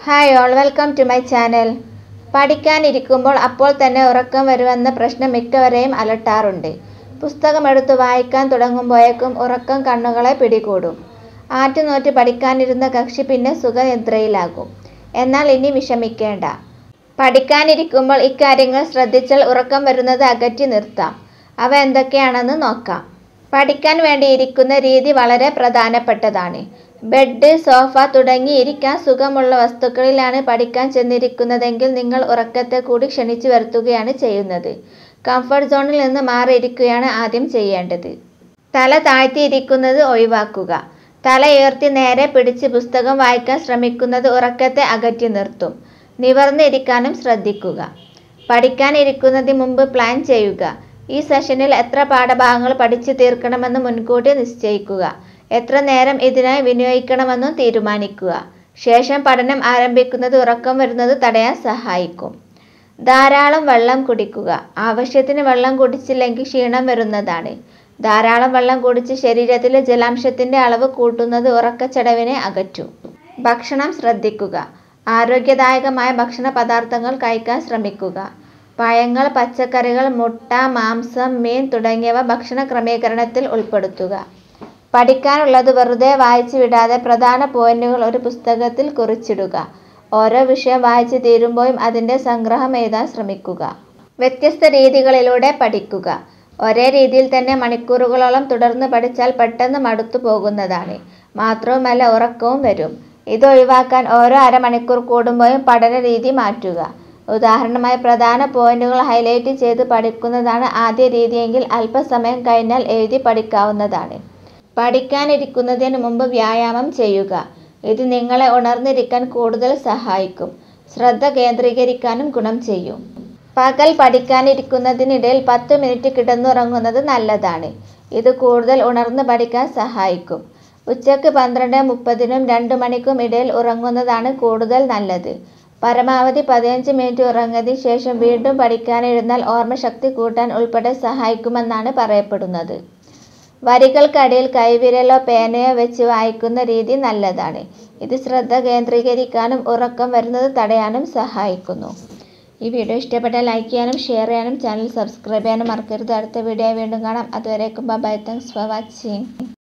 hi all welcome to my channel പഠിക്കാനിരിക്കുമ്പോൾ അപ്പോൾ തന്നെ ഉറക്കം വരുമെന്ന പ്രശ്നം മിക്കവരെയും അലട്ടാറുണ്ട് പുസ്തകമെടുത്ത് വായിക്കാൻ തുടങ്ങുമ്പോഴേക്കും ഉറക്കം കണ്ണുകളെ പിടികൂടും ആറ്റുനോറ്റ് പഠിക്കാനിരുന്ന കക്ഷി പിന്നെ സുഖനിദ്രയിലാകും എന്നാൽ ഇനി വിഷമിക്കേണ്ട പഠിക്കാനിരിക്കുമ്പോൾ ഇക്കാര്യങ്ങൾ ശ്രദ്ധിച്ചാൽ ഉറക്കം വരുന്നത് അകറ്റി നിർത്താം അവ എന്തൊക്കെയാണെന്ന് നോക്കാം പഠിക്കാൻ വേണ്ടി ഇരിക്കുന്ന രീതി വളരെ പ്രധാനപ്പെട്ടതാണ് ബെഡ് സോഫ തുടങ്ങി ഇരിക്കാൻ സുഖമുള്ള വസ്തുക്കളിലാണ് പഠിക്കാൻ ചെന്നിരിക്കുന്നതെങ്കിൽ നിങ്ങൾ ഉറക്കത്തെ കൂടി ക്ഷണിച്ചു വരുത്തുകയാണ് ചെയ്യുന്നത് കംഫർട്ട് സോണിൽ നിന്ന് മാറിയിരിക്കുകയാണ് ആദ്യം ചെയ്യേണ്ടത് തല താഴ്ത്തിയിരിക്കുന്നത് ഒഴിവാക്കുക തല ഉയർത്തി നേരെ പിടിച്ച് പുസ്തകം വായിക്കാൻ ശ്രമിക്കുന്നത് ഉറക്കത്തെ അകറ്റി നിർത്തും നിവർന്നിരിക്കാനും ശ്രദ്ധിക്കുക പഠിക്കാനിരിക്കുന്നതിന് മുമ്പ് പ്ലാൻ ചെയ്യുക ഈ സെഷനിൽ എത്ര പാഠഭാഗങ്ങൾ പഠിച്ചു തീർക്കണമെന്ന് മുൻകൂട്ടി നിശ്ചയിക്കുക എത്ര നേരം ഇതിനായി വിനിയോഗിക്കണമെന്നും തീരുമാനിക്കുക ശേഷം പഠനം ആരംഭിക്കുന്നത് ഉറക്കം വരുന്നത് തടയാൻ സഹായിക്കും ധാരാളം വെള്ളം കുടിക്കുക ആവശ്യത്തിന് വെള്ളം കുടിച്ചില്ലെങ്കിൽ ക്ഷീണം വരുന്നതാണ് ധാരാളം വെള്ളം കുടിച്ച് ശരീരത്തിലെ ജലാംശത്തിൻ്റെ അളവ് കൂട്ടുന്നത് ഉറക്കച്ചടവിനെ അകറ്റും ഭക്ഷണം ശ്രദ്ധിക്കുക ആരോഗ്യദായകമായ ഭക്ഷണ പദാർത്ഥങ്ങൾ കഴിക്കാൻ ശ്രമിക്കുക പഴങ്ങൾ പച്ചക്കറികൾ മുട്ട മാംസം മീൻ തുടങ്ങിയവ ഭക്ഷണ ക്രമീകരണത്തിൽ ഉൾപ്പെടുത്തുക പഠിക്കാനുള്ളത് വെറുതെ വായിച്ചു വിടാതെ പ്രധാന പോയിന്റുകൾ ഒരു പുസ്തകത്തിൽ കുറിച്ചിടുക ഓരോ വിഷയം വായിച്ചു തീരുമ്പോഴും അതിൻ്റെ സംഗ്രഹം എഴുതാൻ ശ്രമിക്കുക വ്യത്യസ്ത രീതികളിലൂടെ പഠിക്കുക ഒരേ രീതിയിൽ തന്നെ മണിക്കൂറുകളോളം തുടർന്ന് പഠിച്ചാൽ പെട്ടെന്ന് മടുത്തു പോകുന്നതാണ് മാത്രവുമല്ല ഉറക്കവും വരും ഇത് ഒഴിവാക്കാൻ ഓരോ അരമണിക്കൂർ കൂടുമ്പോഴും പഠന രീതി മാറ്റുക ഉദാഹരണമായി പ്രധാന പോയിന്റുകൾ ഹൈലൈറ്റ് ചെയ്ത് പഠിക്കുന്നതാണ് ആദ്യ രീതിയെങ്കിൽ അല്പസമയം കഴിഞ്ഞാൽ എഴുതി പഠിക്കാവുന്നതാണ് പഠിക്കാനിരിക്കുന്നതിന് മുമ്പ് വ്യായാമം ചെയ്യുക ഇത് നിങ്ങളെ ഉണർന്നിരിക്കാൻ കൂടുതൽ സഹായിക്കും ശ്രദ്ധ കേന്ദ്രീകരിക്കാനും ഗുണം ചെയ്യും പകൽ പഠിക്കാനിരിക്കുന്നതിനിടയിൽ പത്ത് മിനിറ്റ് കിടന്നുറങ്ങുന്നത് നല്ലതാണ് ഇത് കൂടുതൽ ഉണർന്ന് പഠിക്കാൻ സഹായിക്കും ഉച്ചയ്ക്ക് പന്ത്രണ്ട് മുപ്പതിനും രണ്ട് മണിക്കും ഇടയിൽ ഉറങ്ങുന്നതാണ് കൂടുതൽ നല്ലത് പരമാവധി പതിനഞ്ച് മിനിറ്റ് ഉറങ്ങിയതിന് ശേഷം വീണ്ടും പഠിക്കാനിരുന്നാൽ ഓർമ്മശക്തി കൂട്ടാൻ ഉൾപ്പെടെ സഹായിക്കുമെന്നാണ് പറയപ്പെടുന്നത് വരികൾക്കടിയിൽ കൈവിരലോ പേനയോ വെച്ച് വായിക്കുന്ന രീതി നല്ലതാണ് ഇത് ശ്രദ്ധ കേന്ദ്രീകരിക്കാനും ഉറക്കം വരുന്നത് തടയാനും സഹായിക്കുന്നു ഈ വീഡിയോ ഇഷ്ടപ്പെട്ടാൽ ലൈക്ക് ചെയ്യാനും ഷെയർ ചെയ്യാനും ചാനൽ സബ്സ്ക്രൈബ് ചെയ്യാനും മറക്കരുത് അടുത്ത വീഡിയോ വീണ്ടും കാണാം അതുവരേക്കും ബൈ താങ്ക്സ് ഫോർ വാച്ചിങ്